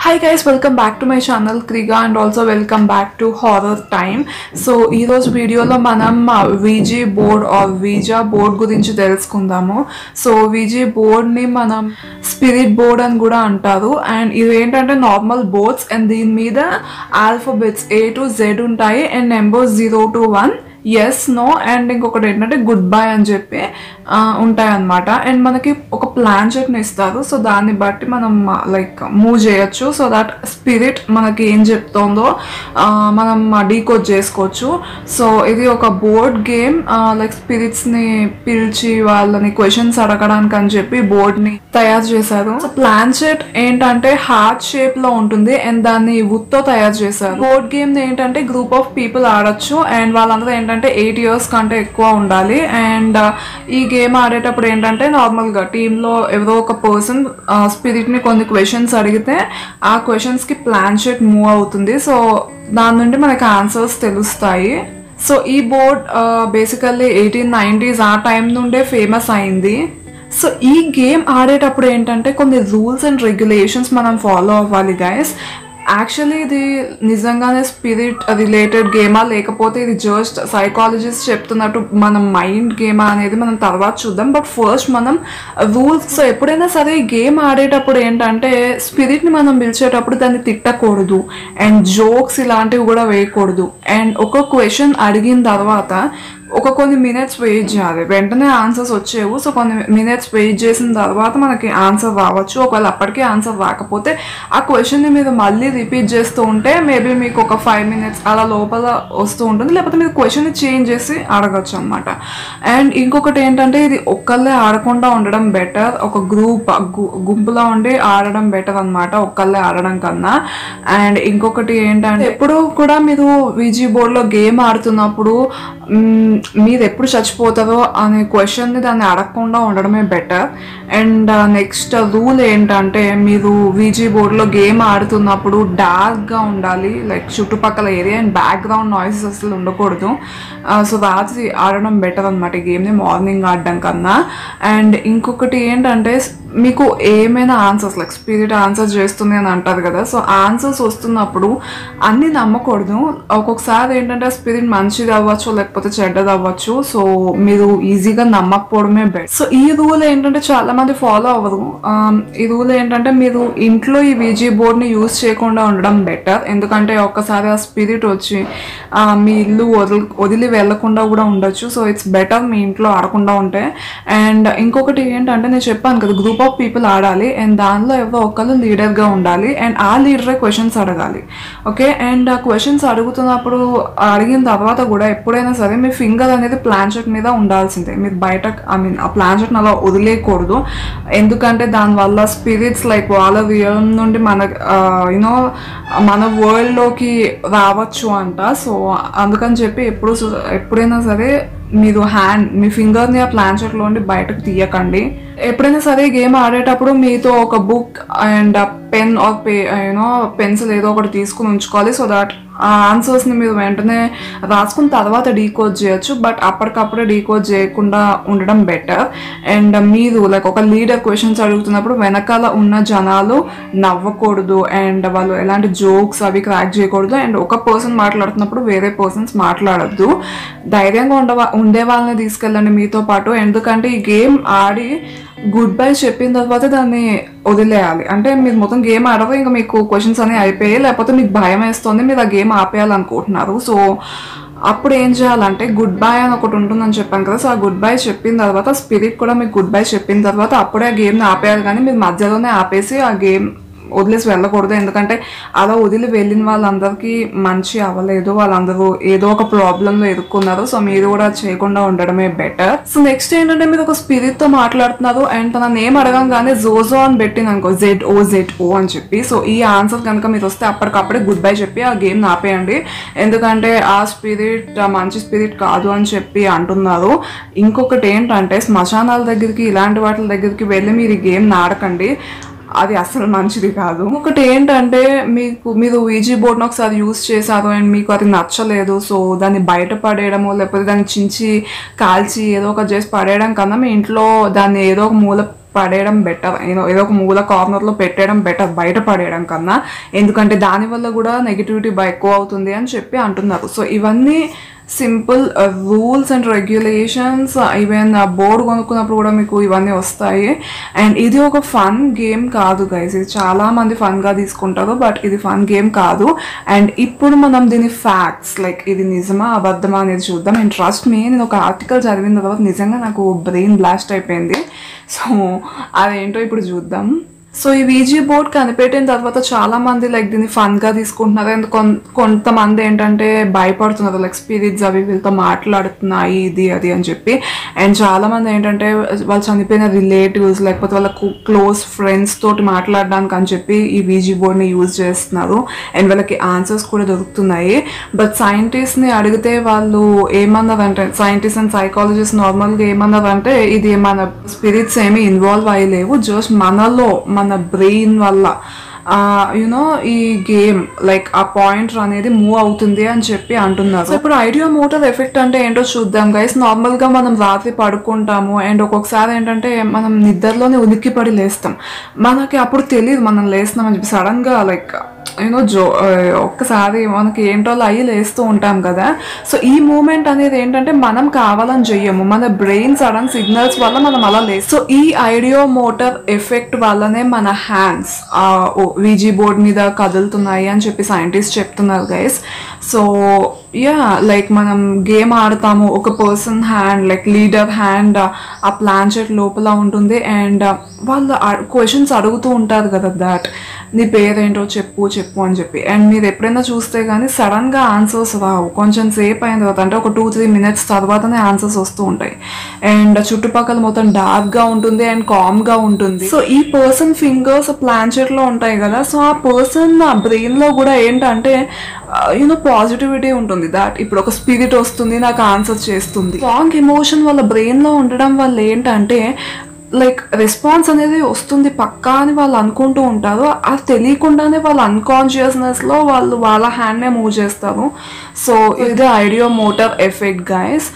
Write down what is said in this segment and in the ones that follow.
hi guys welcome back to my channel క్రిగా and also welcome back to horror time so ఈరోజు వీడియోలో మనం Ouija board or Ouija board గురించి తెలుసుకుందాము so VG బోర్డ్ని మనం spirit board అని కూడా అంటారు అండ్ ఇది ఏంటంటే నార్మల్ బోర్డ్స్ అండ్ దీని మీద ఆల్ఫాబెట్స్ ఏ టు జెడ్ ఉంటాయి and number zero to one yes no and ఇంకొకటి ఏంటంటే గుడ్ బై అని చెప్పి ఉంటాయి అన్నమాట అండ్ మనకి ఒక ప్లాన్ షర్ట్ని ఇస్తారు సో దాన్ని బట్టి మనం లైక్ మూవ్ చేయొచ్చు సో దట్ స్పిరిట్ మనకి ఏం చెప్తోందో ఆ, మనం డీకోడ్ చేసుకోవచ్చు సో ఇది ఒక బోర్డ్ గేమ్ లైక్ స్పిరిట్స్ని పిలిచి వాళ్ళని క్వశ్చన్స్ అడగడానికి అని చెప్పి బోర్డ్ని తయారు చేశారు సో ప్లాన్ షర్ట్ ఏంటంటే హార్ట్ షేప్లో ఉంటుంది అండ్ దాన్ని wood తో తయారు చేశారు బోర్డ్ గేమ్ ఏంటంటే గ్రూప్ ఆఫ్ పీపుల్ ఆడొచ్చు అండ్ వాళ్ళందరూ ఏంటంటే ఎయిట్ ఇయర్స్ కంటే ఎక్కువ ఉండాలి అండ్ ఈ గేమ్ ఆడేటప్పుడు ఏంటంటే నార్మల్గా టీంలో ఎవరో ఒక పర్సన్ స్పిరిట్ని కొన్ని క్వశ్చన్స్ అడిగితే ఆ క్వశ్చన్స్కి ప్లాన్ షీట్ మూవ్ అవుతుంది సో దాని నుండి మనకి ఆన్సర్స్ తెలుస్తాయి సో ఈ బోర్డ్ బేసికల్లీ ఎయిటీన్ నైంటీస్ ఆ టైం నుండే ఫేమస్ అయింది సో ఈ గేమ్ ఆడేటప్పుడు ఏంటంటే కొన్ని రూల్స్ అండ్ రెగ్యులేషన్స్ మనం ఫాలో అవ్వాలి గైస్ యాక్చువల్లీ ఇది నిజంగానే స్పిరిట్ రిలేటెడ్ గేమా లేకపోతే ఇది జస్ట్ సైకాలజిస్ట్ చెప్తున్నట్టు మన మైండ్ గేమా అనేది మనం తర్వాత చూద్దాం బట్ ఫస్ట్ మనం రూల్స్ సో ఎప్పుడైనా సరే ఈ గేమ్ ఆడేటప్పుడు ఏంటంటే స్పిరిట్ని మనం పిలిచేటప్పుడు దాన్ని తిట్టకూడదు అండ్ జోక్స్ ఇలాంటివి కూడా వేయకూడదు అండ్ ఒక క్వశ్చన్ అడిగిన తర్వాత ఒక కొన్ని మినిట్స్ వెయిట్ చేయాలి వెంటనే ఆన్సర్స్ వచ్చేవు సో కొన్ని మినిట్స్ వెయిట్ చేసిన తర్వాత మనకి ఆన్సర్ రావచ్చు ఒకవేళ అప్పటికే ఆన్సర్ రాకపోతే ఆ క్వశ్చన్ని మీరు మళ్ళీ రిపీట్ చేస్తూ ఉంటే మేబీ మీకు ఒక ఫైవ్ మినిట్స్ అలా లోపల వస్తూ ఉంటుంది లేకపోతే మీరు క్వశ్చన్ని చేంజ్ చేసి అడగచ్చు అనమాట అండ్ ఇంకొకటి ఏంటంటే ఇది ఒక్కళ్ళే ఆడకుండా ఉండడం బెటర్ ఒక గ్రూప్ గుంపులో ఉండి ఆడడం బెటర్ అనమాట ఒక్కళ్ళే ఆడడం కన్నా అండ్ ఇంకొకటి ఏంటంటే ఎప్పుడు కూడా మీరు విజీ బోర్డ్లో గేమ్ ఆడుతున్నప్పుడు మ్మ్, మీరు ఎప్పుడు చచ్చిపోతారో అనే క్వశ్చన్ని దాన్ని అడగకుండా ఉండడమే బెటర్ అండ్ నెక్స్ట్ రూల్ ఏంటంటే మీరు వీజీ బోర్డ్లో గేమ్ ఆడుతున్నప్పుడు డార్క్గా ఉండాలి లైక్ చుట్టుపక్కల ఏరియా అండ్ బ్యాక్గ్రౌండ్ నాయిసెస్ అసలు ఉండకూడదు సో రాత్రి ఆడడం బెటర్ అనమాట ఈ గేమ్ని మార్నింగ్ ఆడడం కన్నా అండ్ ఇంకొకటి ఏంటంటే మీకు ఏమైనా ఆన్సర్స్ లైక్ స్పిరిట్ ఆన్సర్ చేస్తుంది అని అంటారు కదా సో ఆన్సర్స్ వస్తున్నప్పుడు అన్నీ నమ్మకూడదు ఒక్కొక్కసారి ఏంటంటే స్పిరిట్ మంచిది అవ్వచ్చు లేకపోతే చెడ్డది అవ్వచ్చు సో మీరు ఈజీగా నమ్మకపోవడమే బెటర్ సో ఈ రూల్ ఏంటంటే చాలా మంది ఫాలో అవ్వరు ఆమ్, ఈ రూల్ ఏంటంటే మీరు ఇంట్లో ఈ విజీ బోర్డ్ని యూజ్ చేయకుండా ఉండడం బెటర్ ఎందుకంటే ఒక్కసారి ఆ స్పిరిట్ వచ్చి ఆ, మీ ఇల్లు వదిలి వదిలి వెళ్లకుండా కూడా ఉండొచ్చు సో ఇట్స్ బెటర్ మీ ఇంట్లో ఆడకుండా ఉంటే అండ్ ఇంకొకటి ఏంటంటే నేను చెప్పాను కదా గ్రూప్ ఆఫ్ పీపుల్ ఆడాలి అండ్ దానిలో ఎవరో ఒకళ్ళు లీడర్గా ఉండాలి అండ్ ఆ లీడరే క్వశ్చన్స్ అడగాలి ఓకే అండ్ ఆ క్వశ్చన్స్ అడుగుతున్నప్పుడు అడిగిన తర్వాత కూడా ఎప్పుడైనా సరే మీ ఫింగర్ అనేది ప్లాన్షెట్ మీద ఉండాల్సిందే మీరు బయట ఐ మీన్ ఆ ప్లాన్షెట్ని అలా వదిలేయకూడదు ఎందుకంటే దానివల్ల స్పిరిట్స్ లైక్ వాళ్ళ వ్యయం నుండి మన యూనో మన వరల్డ్లోకి రావచ్చు అంట సో అందుకని చెప్పి ఎప్పుడు సు- ఎప్పుడైనా సరే మీరు హ్యాండ్ మీ ఫింగర్ని ఆ ప్లాన్షెట్లో నుండి బయటకు తీయకండి ఎప్పుడైనా సరే గేమ్ ఆడేటప్పుడు మీతో ఒక బుక్ అండ్ పెన్ ఆర్ పే యూనో పెన్సిల్ ఏదో ఒకటి తీసుకుని ఉంచుకోవాలి సో దట్ ఆ ఆన్సర్స్ని మీరు వెంటనే రాసుకున్న తర్వాత డీకోడ్ చేయొచ్చు బట్ అప్పటికప్పుడే డీకోడ్ చేయకుండా ఉండడం బెటర్ అండ్ మీరు లైక్ ఒక లీడర్ క్వశ్చన్స్ అడుగుతున్నప్పుడు వెనకాల ఉన్న జనాలు నవ్వకూడదు అండ్ వాళ్ళు ఎలాంటి జోక్స్ అవి క్రాక్ చేయకూడదు అండ్ ఒక పర్సన్ మాట్లాడుతున్నప్పుడు వేరే పర్సన్స్ మాట్లాడద్దు ధైర్యంగా ఉండ ఉండే వాళ్ళని తీసుకెళ్ళండి మీతో పాటు ఎందుకంటే ఈ గేమ్ ఆడి గుడ్ బై చెప్పిన తర్వాత దాన్ని వదిలేయాలి అంటే మీరు మొత్తం గేమ్ ఆడరు ఇంకా మీకు క్వశ్చన్స్ అనేవి అయిపోయాయి లేకపోతే మీకు భయం వేస్తుంది మీరు ఆ గేమ్ ఆపేయాలనుకుంటున్నారు సో అప్పుడు ఏం చేయాలంటే గుడ్ బై అని ఒకటి ఉంటుందని చెప్పాను కదా సో ఆ గుడ్ బై చెప్పిన తర్వాత స్పిరిట్ కూడా మీకు గుడ్ బై చెప్పిన తర్వాత అప్పుడే ఆ గేమ్ని ఆపేయాలి కానీ మీరు మధ్యలోనే ఆపేసి ఆ గేమ్ వదిలేసి వెళ్ళకూడదు ఎందుకంటే అలా వదిలి వెళ్ళిన వాళ్ళందరికీ మంచి అవ్వలేదు వాళ్ళందరూ ఏదో ఒక ప్రాబ్లంలో ఎదుర్కొన్నారు సో మీరు కూడా చేయకుండా ఉండడమే బెటర్ సో నెక్స్ట్ ఏంటంటే మీరు ఒక spirit తో మాట్లాడుతున్నారు అండ్ తన నేమ్ అడగంగానే జోజో అని పెట్టింది అనుకో జెడ్ ఓ జెడ్ ఓ అని చెప్పి సో ఈ ఆన్సర్ కనుక మీరు వస్తే అప్పటికప్పుడే గుడ్ బై చెప్పి ఆ గేమ్ ఆపేయండి ఎందుకంటే ఆ స్పిరిట్ మంచి స్పిరిట్ కాదు అని చెప్పి అంటున్నారు ఇంకొకటి ఏంటంటే శ్మశానాల దగ్గరికి ఇలాంటి వాటి దగ్గరికి వెళ్ళి మీరు ఈ గేమ్ ఆడకండి అది అసలు మంచిది కాదు ఒకటి ఏంటంటే మీకు మీరు ఈజీ బోర్డ్ని ఒకసారి యూస్ చేశారు అండ్ మీకు అది నచ్చలేదు సో దాన్ని బయట పడేయడము లేకపోతే దాన్ని చించి కాల్చి ఏదో ఒక చేసి పడేయడం కన్నా మీ ఇంట్లో దాన్ని ఏదో ఒక మూల పడేయడం బెటర్ ఏదో ఏదో ఒక మూల కార్నర్లో పెట్టేయడం బెటర్ బయట పడేయడం కన్నా ఎందుకంటే దానివల్ల కూడా నెగిటివిటీ బాగా ఎక్కువ అవుతుంది అని చెప్పి అంటున్నారు సో ఇవన్నీ simple rules and regulations even board కొనుక్కున్నప్పుడు కూడా మీకు ఇవన్నీ వస్తాయి అండ్ ఇది ఒక ఫన్ గేమ్ కాదు గైస్ ఇది చాలా మంది ఫన్గా తీసుకుంటారు బట్ ఇది ఫన్ గేమ్ కాదు అండ్ ఇప్పుడు మనం దీని ఫ్యాక్ట్స్ లైక్ ఇది నిజమా అబద్ధమా అనేది చూద్దాం అండ్ ట్రస్ట్ మీ నేను ఒక ఆర్టికల్ చదివిన తర్వాత నిజంగా నాకు బ్రెయిన్ బ్లాస్ట్ అయిపోయింది సో అదేంటో ఇప్పుడు చూద్దాం సో ఈ వీజీ బోర్డ్ కనిపెట్టిన తర్వాత చాలా మంది లైక్ దీన్ని ఫన్ గా తీసుకుంటున్నారు అండ్ కొన్- కొంతమంది ఏంటంటే భయపడుతున్నారు లైక్ స్పిరిట్స్ అవి వీళ్ళతో మాట్లాడుతున్నాయి ఇది అది అని చెప్పి అండ్ చాలా మంది ఏంటంటే వాళ్ళు చనిపోయిన రిలేటివ్స్ లేకపోతే వాళ్ళ క్లోజ్ ఫ్రెండ్స్ తోటి మాట్లాడడానికి అని చెప్పి ఈ వీజీ బోర్డ్ని యూజ్ చేస్తున్నారు అండ్ వాళ్ళకి ఆన్సర్స్ కూడా దొరుకుతున్నాయి బట్ సైంటిస్ట్ని అడిగితే వాళ్ళు ఏమన్నారంటే సైంటిస్ట్ అండ్ సైకాలజిస్ట్ నార్మల్గా ఏమన్నారంటే ఇది మన స్పిరిట్స్ ఏమీ ఇన్వాల్వ్ అయ్యలేవు జస్ట్ మనలో మన బ్రెయిన్ వల్ల యునో ఈ గేమ్ లైక్ ఆ పాయింట్ అనేది మూవ్ అవుతుంది అని చెప్పి అంటున్నారు సో ఇప్పుడు ఐడియో మోటార్ ఎఫెక్ట్ అంటే ఏంటో చూద్దాం గైస్ నార్మల్ గా మనం రాత్రి పడుకుంటాము అండ్ ఒక్కొక్కసారి ఏంటంటే మనం నిద్రలోనే ఉలిక్కి పడి లేస్తాం మనకి అప్పుడు తెలియదు మనం లేస్తున్నామని చెప్పి సడన్ గా లైక్ యూనో జో ఒక్కసారి మనకి ఏంటో అయ్యి లేస్తూ ఉంటాం కదా సో ఈ మూమెంట్ అనేది ఏంటంటే మనం కావాలని చెయ్యము మన బ్రెయిన్ సడన్ సిగ్నల్స్ వల్ల మనం అలా లేదు సో ఈ ఐడియో మోటార్ ఎఫెక్ట్ వల్లనే మన హ్యాండ్స్ విజీ బోర్డ్ మీద కదులుతున్నాయి అని చెప్పి సైంటిస్ట్ చెప్తున్నారు గైస్ సో యా లైక్ మనం గేమ్ ఆడతాము ఒక person hand like leader hand ఆ ప్లాన్చెట్ లోపల ఉంటుంది అండ్ వాళ్ళు క్వశ్చన్స్ అడుగుతూ ఉంటారు కదా దాట్ నీ పేరేంటో చెప్పు చెప్పు అని చెప్పి అండ్ మీరు ఎప్పుడైనా చూస్తే కానీ సడన్గా ఆన్సర్స్ రావు కొంచెం సేపు అయిన తర్వాత అంటే ఒక టూ త్రీ మినిట్స్ తర్వాతనే ఆన్సర్స్ వస్తూ ఉంటాయి అండ్ చుట్టుపక్కల మొత్తం డార్క్గా ఉంటుంది అండ్ కామ్గా ఉంటుంది సో ఈ పర్సన్ ఫింగర్స్ ప్లాన్చెట్లో ఉంటాయి కదా సో ఆ పర్సన్ బ్రెయిన్లో కూడా ఏంటంటే యూనో పాజిటివిటీ ఉంటుంది దాట్ ఇప్పుడు ఒక స్పిరిట్ వస్తుంది నాకు ఆన్సర్ చేస్తుంది స్ట్రాంగ్ ఎమోషన్ వాళ్ళ బ్రెయిన్లో ఉండడం వల్ల ఏంటంటే లైక్ రెస్పాన్స్ అనేది వస్తుంది పక్కా అని వాళ్ళు అనుకుంటూ ఉంటారు అది తెలియకుండానే వాళ్ళ అన్కాన్షియస్నెస్లో వాళ్ళు వాళ్ళ హ్యాండ్నే మూవ్ చేస్తారు సో ఇది ideomotor effect guys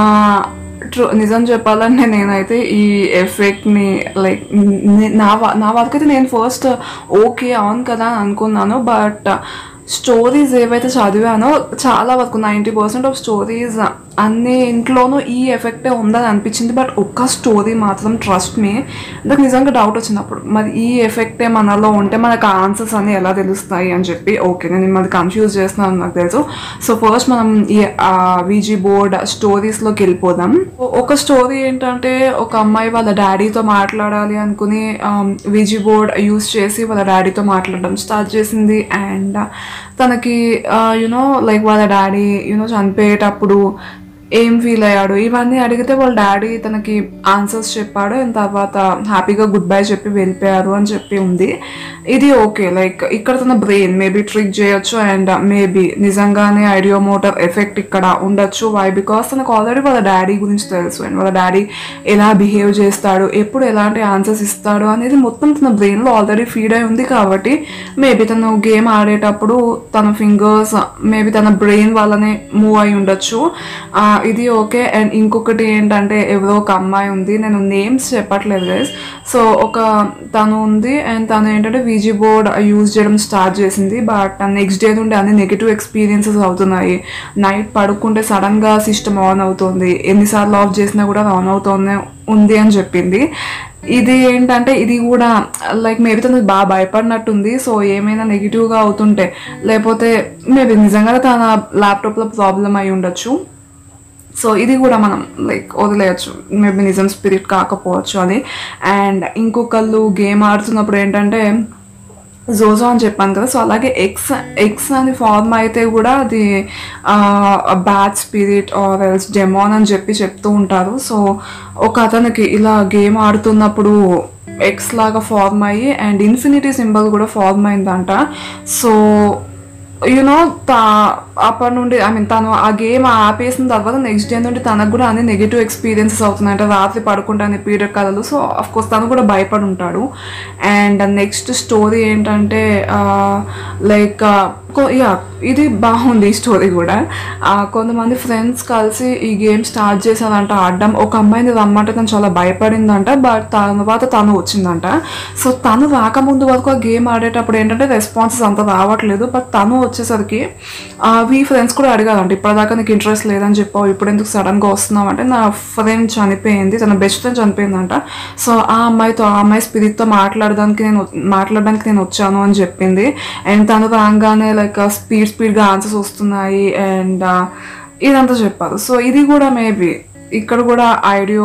true నిజం చెప్పాలంటే నేనైతే ఈ ఎఫెక్ట్ని లైక్ నా వ- నా వరకు అయితే నేను ఫస్ట్ ఓకే అవును కదా అని అనుకున్నాను బట్ స్టోరీస్ ఏవైతే చదివానో చాలా వరకు నైంటీ పర్సెంట్ ఆఫ్ స్టోరీస్ అన్ని ఇంట్లోనూ ఈ ఎఫెక్టే ఉందని అనిపించింది బట్ ఒక్క స్టోరీ మాత్రం ట్రస్ట్ మీ నాకు నిజంగా డౌట్ వచ్చినప్పుడు మరి ఈ ఎఫెక్టే మనలో ఉంటే మనకు ఆన్సర్స్ అన్ని ఎలా తెలుస్తాయి అని చెప్పి ఓకే నేను మిమ్మల్ని కన్ఫ్యూజ్ చేస్తున్నాను నాకు తెలుసు సో ఫస్ట్ మనం ఈ విజీ బోర్డ్ స్టోరీస్లోకి వెళ్ళిపోదాం ఒక స్టోరీ ఏంటంటే ఒక అమ్మాయి వాళ్ళ డాడీతో మాట్లాడాలి అనుకుని విజీ బోర్డ్ యూస్ చేసి వాళ్ళ డాడీతో మాట్లాడడం స్టార్ట్ చేసింది అండ్ తనకి యునో లైక్ వాళ్ళ డాడీ యూనో చనిపోయేటప్పుడు ఏం ఫీల్ అయ్యాడు ఇవన్నీ అడిగితే వాళ్ళ డాడీ తనకి ఆన్సర్స్ చెప్పాడు అండ్ తర్వాత హ్యాపీగా గుడ్ బై చెప్పి వెళ్ళిపోయారు అని చెప్పి ఉంది ఇది ఓకే లైక్ ఇక్కడ తన బ్రెయిన్ మేబీ ట్రిక్ చేయొచ్చు అండ్ మేబీ నిజంగానే ఐడియో మోటార్ ఎఫెక్ట్ ఇక్కడ ఉండొచ్చు వై బికాస్ తనకు ఆల్రెడీ వాళ్ళ డాడీ గురించి తెలుసు అండ్ వాళ్ళ డాడీ ఎలా బిహేవ్ చేస్తాడు ఎప్పుడు ఎలాంటి ఆన్సర్స్ ఇస్తాడు అనేది మొత్తం తన బ్రెయిన్లో ఆల్రెడీ ఫీడ్ అయి ఉంది కాబట్టి మేబీ తను గేమ్ ఆడేటప్పుడు తన ఫింగర్స్ మేబీ తన బ్రెయిన్ వల్లనే మూవ్ అయి ఉండొచ్చు ఆ, ఇది ఓకే అండ్ ఇంకొకటి ఏంటంటే ఎవరో ఒక అమ్మాయి ఉంది నేను నేమ్స్ చెప్పట్లేదు గైస్ సో ఒక తను ఉంది అండ్ తను ఏంటంటే విజీ బోర్డ్ యూజ్ చేయడం స్టార్ట్ చేసింది బట్ నెక్స్ట్ డే నుండి అన్ని నెగిటివ్ ఎక్స్పీరియన్సెస్ అవుతున్నాయి నైట్ పడుకుంటే సడన్గా సిస్టమ్ ఆన్ అవుతుంది ఎన్నిసార్లు ఆఫ్ చేసినా కూడా ఆన్ అవుతూనే ఉంది అని చెప్పింది ఇది ఏంటంటే ఇది కూడా లైక్ మేబీ తనకు బాగా భయపడినట్టుంది సో ఏమైనా నెగిటివ్గా అవుతుంటే లేకపోతే మేబీ నిజంగానే తన ల్యాప్టాప్లో ప్రాబ్లం అయి ఉండొచ్చు సో ఇది కూడా మనం లైక్ వదిలేయచ్చు మేబీ నిజం స్పిరిట్ కాకపోవచ్చు అది అండ్ ఇంకొకళ్ళు గేమ్ ఆడుతున్నప్పుడు ఏంటంటే జోజో అని చెప్పాను కదా సో అలాగే ఎక్స్ ఎక్స్ అని ఫార్మ్ అయితే కూడా అది bad spirit or else demon అని చెప్పి చెప్తూ ఉంటారు సో ఒక అతనికి ఇలా గేమ్ ఆడుతున్నప్పుడు ఎక్స్ లాగా ఫార్మ్ అయ్యి అండ్ ఇన్ఫినిటీ సింబల్ కూడా ఫార్మ్ అయిందంట సో యూనో తా అప్పటి నుండి ఐ మీన్ తను ఆ గేమ్ ఆపేసిన తర్వాత నెక్స్ట్ డే నుండి తనకు కూడా అన్ని నెగిటివ్ ఎక్స్పీరియన్సెస్ అవుతున్నాయి అంటే రాత్రి పడుకుంటాను పీరియడ్ కలలు సో అఫ్ కోర్స్ తను కూడా భయపడి ఉంటాడు అండ్ నెక్స్ట్ స్టోరీ ఏంటంటే లైక్ యా ఇది బాగుంది ఈ స్టోరీ కూడా ఆ, కొంతమంది ఫ్రెండ్స్ కలిసి ఈ గేమ్ స్టార్ట్ చేశారంట ఆడడం ఒక అమ్మాయిని రమ్మంటే తను చాలా భయపడిందంట బట్ తర్వాత తను వచ్చిందంట సో తను రాకముందు వరకు ఆ గేమ్ ఆడేటప్పుడు ఏంటంటే రెస్పాన్సెస్ అంత రావట్లేదు బట్ తను వచ్చేసరికి ఆ, వీ ఫ్రెండ్స్ కూడా అడిగారంట ఇప్పటిదాకా నీకు ఇంట్రెస్ట్ లేదని చెప్పావు ఇప్పుడు ఎందుకు సడన్గా వస్తున్నావు అంటే నా ఫ్రెండ్ చనిపోయింది తన బెస్ట్ ఫ్రెండ్ చనిపోయిందంట సో ఆ అమ్మాయితో ఆ అమ్మాయి స్పిరిట్తో మాట్లాడడానికి నేను మాట్లాడడానికి నేను వచ్చాను అని చెప్పింది అండ్ తను రాగానే లైక్ స్పీడ్ స్పీడ్గా ఆన్సర్స్ వస్తున్నాయి అండ్ ఇదంతా చెప్పారు సో ఇది కూడా మేబీ ఇక్కడ కూడా ఐడియో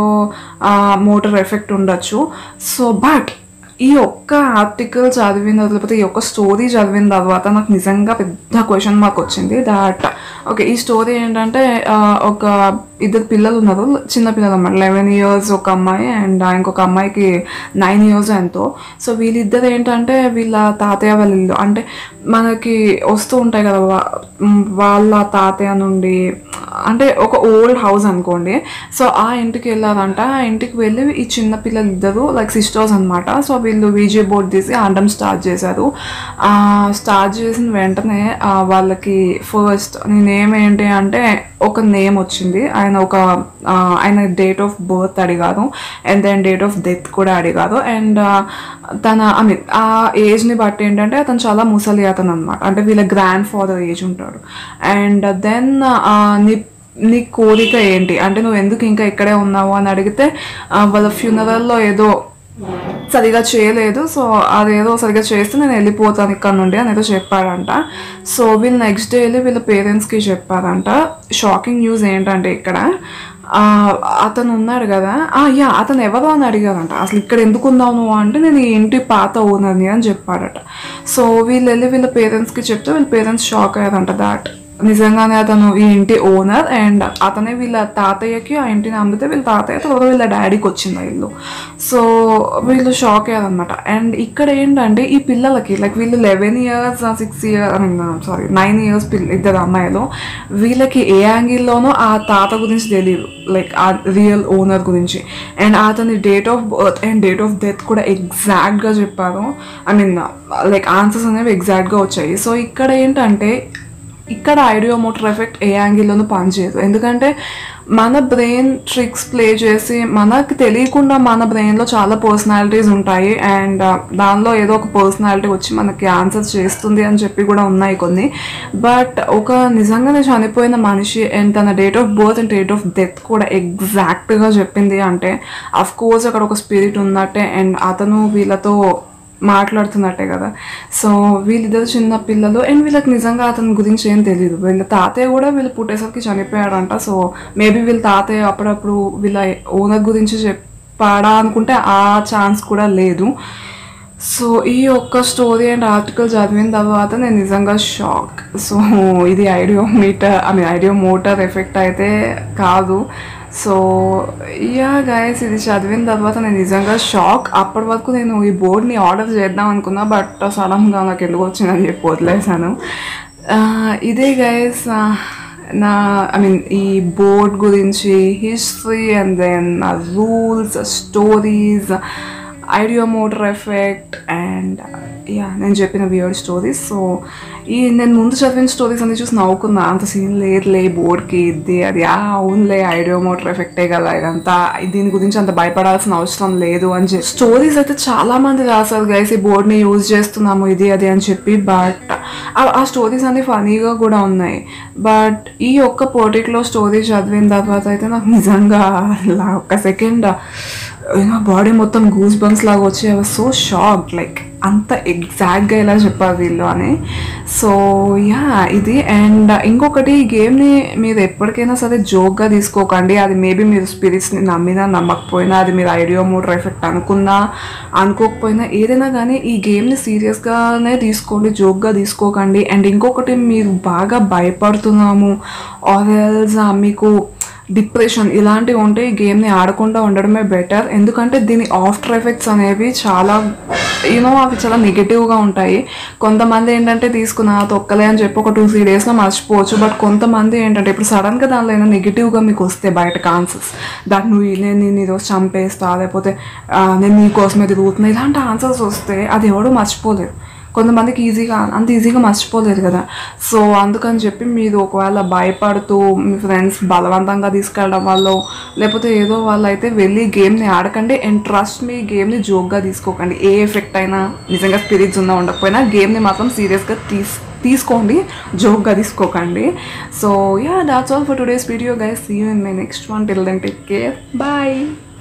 మోటార్ ఎఫెక్ట్ ఉండొచ్చు సో బట్ ఈ ఒక్క ఆర్టికల్ చదివిన లేకపోతే ఈ ఒక్క స్టోరీ చదివిన తర్వాత నాకు నిజంగా పెద్ద క్వశ్చన్ మార్క్ వచ్చింది దాట్ ఓకే ఈ స్టోరీ ఏంటంటే ఆ, ఒక ఇద్దరు పిల్లలు ఉన్నారు చిన్న పిల్లలు అన్నమాట లెవెన్ ఇయర్స్ ఒక అమ్మాయి అండ్ ఇంకొక అమ్మాయికి నైన్ ఇయర్స్ ఎంతో సో వీళ్ళిద్దరు ఏంటంటే వీళ్ళ తాతయ్య వాళ్ళ ఇల్లు అంటే మనకి వస్తూ ఉంటాయి కదా వా- మ్, వాళ్ళ తాతయ్య నుండి అంటే ఒక ఓల్డ్ హౌస్ అనుకోండి సో ఆ ఇంటికి వెళ్ళారంట ఆ ఇంటికి వెళ్ళి ఈ చిన్న పిల్లలు ఇద్దరు లైక్ సిస్టర్స్ అనమాట సో వీళ్ళు విజే బోర్డ్ తీసి ఆడడం స్టార్ట్ చేశారు స్టార్ట్ చేసిన వెంటనే ఆ, వాళ్ళకి ఫస్ట్ నేనేం ఏంటి అంటే ఒక నేమ్ వచ్చింది ఆయన ఒక ఆ, ఆయన డేట్ ఆఫ్ బర్త్ అడిగారు and then date of death కూడా అడిగారు అండ్ తన ఐ మీన్ ఆ ఏజ్ని బట్టి ఏంటంటే అతను చాలా ముసలి అతను అనమాట అంటే వీళ్ళ గ్రాండ్ ఫాదర్ ఏజ్ ఉంటాడు అండ్ దెన్ నీ నీ కోరిక ఏంటి అంటే నువ్వు ఎందుకు ఇంకా ఇక్కడే ఉన్నావు అని అడిగితే ఆ, వాళ్ళ ఫ్యూనరల్లో ఏదో సరిగా చేయలేదు సో అదేదో సరిగా చేస్తే నేను వెళ్ళిపోతాను ఇక్కడ నుండి అని ఏదో చెప్పాడంట సో వీళ్ళు నెక్స్ట్ డే వెళ్ళి వీళ్ళ పేరెంట్స్కి చెప్పారంట షాకింగ్ న్యూస్ ఏంటంటే ఇక్కడ ఆ, అతను ఉన్నాడు కదా ఆ, యా అతను ఎవరు అని అడిగారంట అసలు ఇక్కడ ఎందుకు ఉన్నావు నువ్వు అంటే నేను ఈ ఇంటి పాత ఓనర్ని అని చెప్పాడట సో వీళ్ళు వెళ్ళి వీళ్ళ పేరెంట్స్కి చెప్తే వీళ్ళ పేరెంట్స్ షాక్ అయ్యారంట దాట్ నిజంగానే అతను ఈ ఇంటి ఓనర్ అండ్ అతనే వీళ్ళ తాతయ్యకి ఆ ఇంటిని అమ్మితే వీళ్ళ తాతయ్య తర్వాత వీళ్ళ డాడీకి వచ్చింది ఆ ఇల్లు సో వీళ్ళు షాక్ అయ్యారనమాట అండ్ ఇక్కడ ఏంటంటే ఈ పిల్లలకి లైక్ వీళ్ళు eleven years six year I mean sorry nine years పిల్ల ఇద్దరు అమ్మాయిలు వీళ్ళకి ఏ యాంగిల్లోనో ఆ తాత గురించి తెలియదు లైక్ ఆ రియల్ ఓనర్ గురించి అండ్ అతని date of birth and date of death కూడా ఎగ్జాక్ట్గా చెప్పారు ఐ మీన్ లైక్ ఆన్సర్స్ అనేవి ఎగ్జాక్ట్గా వచ్చాయి సో ఇక్కడ ఏంటంటే ఇక్కడ ఐడియో మోటర్ ఎఫెక్ట్ ఏ యాంగిల్లోనూ పనిచేయదు ఎందుకంటే మన బ్రెయిన్ ట్రిక్స్ ప్లే చేసి మనకు తెలియకుండా మన బ్రెయిన్లో చాలా పర్సనాలిటీస్ ఉంటాయి అండ్ దానిలో ఏదో ఒక పర్సనాలిటీ వచ్చి మనకి ఆన్సర్స్ చేస్తుంది అని చెప్పి కూడా ఉన్నాయి కొన్ని బట్ ఒక నిజంగానే చనిపోయిన మనిషి అండ్ తన date of birth and date of death కూడా ఎగ్జాక్ట్గా చెప్పింది అంటే అఫ్ కోర్స్ అక్కడ ఒక స్పిరిట్ ఉన్నట్టే అండ్ అతను వీళ్ళతో మాట్లాడుతున్నట్టే కదా సో వీళ్ళిద్దరు చిన్న పిల్లలు అండ్ వీళ్ళకి నిజంగా అతని గురించి ఏం తెలియదు వీళ్ళ తాతయ్య కూడా వీళ్ళు పుట్టేసరికి చనిపోయాడంట సో మేబీ వీళ్ళ తాతయ్య అప్పుడప్పుడు వీళ్ళ ఓనర్ గురించి చెప్పాడా అనుకుంటే ఆ ఛాన్స్ కూడా లేదు సో ఈ ఒక్క స్టోరీ అండ్ ఆర్టికల్ చదివిన తర్వాత నేను నిజంగా షాక్ సో ఇది ideo meter I mean ideomotor effect అయితే కాదు సో యా గైస్ ఇది చదివిన తర్వాత నేను నిజంగా షాక్ అప్పటి వరకు నేను ఈ బోర్డ్ని ఆర్డర్ చేద్దాం అనుకున్నా బట్ సడన్గా నాకు ఎందుకు వచ్చిందని చెప్పి వదిలేసాను ఆ, ఇదే గైస్ నా ఐ మీన్ ఈ బోర్డ్ గురించి history and then rules stories ideomotor effect and yeah నేను చెప్పిన వియర్డ్ స్టోరీస్ సో ఈ నేను ముందు చదివిన స్టోరీస్ అన్ని చూసి నవ్వుకున్నా అంత సీన్ లేదులే బోర్డ్కి ఇది అది ఆ అవునులే ఐడియో మోటర్ ఎఫెక్టే కదా ఇదంతా దీని గురించి అంత భయపడాల్సిన అవసరం లేదు అని చెప్పి స్టోరీస్ అయితే చాలా మంది రాశారు గైస్ ఈ బోర్డ్ని యూజ్ చేస్తున్నాము ఇది అది అని చెప్పి బట్ ఆ స్టోరీస్ అన్ని ఫనీగా కూడా ఉన్నాయి బట్ ఈ ఒక్క పర్టికులర్ స్టోరీ చదివిన తర్వాత అయితే నాకు నిజంగా ఇలా ఒక సెకండ్ నా బాడీ మొత్తం గూస్ బంప్స్ లాగా వచ్చి I was so shock like అంత ఎగ్జాక్ట్గా ఎలా చెప్పారు వీళ్ళు అని సో యా ఇది అండ్ ఇంకొకటి ఈ గేమ్ని మీరు ఎప్పటికైనా సరే జోక్గా తీసుకోకండి అది మేబీ మీరు స్పిరిట్స్ని నమ్మినా నమ్మకపోయినా అది మీరు ఐడియో మోటర్ ఎఫెక్ట్ అనుకున్నా అనుకోకపోయినా ఏదైనా కానీ ఈ గేమ్ని సీరియస్గానే తీసుకోండి జోక్గా తీసుకోకండి అండ్ ఇంకొకటి మీరు బాగా భయపడుతున్నాము ఆరెల్స్ మీకు డిప్రెషన్ ఇలాంటివి ఉంటే ఈ గేమ్ని ఆడకుండా ఉండడమే బెటర్ ఎందుకంటే దీని ఆఫ్టర్ ఎఫెక్ట్స్ అనేవి చాలా యూనో అవి చాలా నెగిటివ్గా ఉంటాయి కొంతమంది ఏంటంటే తీసుకున్న తొక్కలే అని చెప్పి ఒక టూ త్రీ డేస్లో మర్చిపోవచ్చు బట్ కొంతమంది ఏంటంటే ఇప్పుడు సడన్గా దానిలో ఏమైనా నెగిటివ్గా మీకు వస్తే బయటకు ఆన్సర్స్ దాట్ నువ్వు ఈ- నేను నేను ఈరోజు చంపేస్తా లేకపోతే ఆ, నేను నీ కోసమే తిరుగుతున్నా ఇలాంటి ఆన్సర్స్ వస్తే అది ఎవడో మర్చిపోలేరు కొంతమందికి ఈజీగా అంత ఈజీగా మర్చిపోలేదు కదా సో అందుకని చెప్పి మీరు ఒకవేళ భయపడుతూ మీ ఫ్రెండ్స్ బలవంతంగా తీసుకెళ్ళడం వల్ల లేకపోతే ఏదో వాళ్ళు అయితే వెళ్ళి గేమ్ని ఆడకండి అండ్ ట్రస్ట్ మీ గేమ్ని జోక్గా తీసుకోకండి ఏ ఎఫెక్ట్ అయినా నిజంగా స్పిరిట్స్ ఉన్నా ఉండకపోయినా గేమ్ని మాత్రం సీరియస్గా తీస్ తీసుకోండి జోక్గా తీసుకోకండి so yeah that's all for today's video guys see you in my next one till then take care bye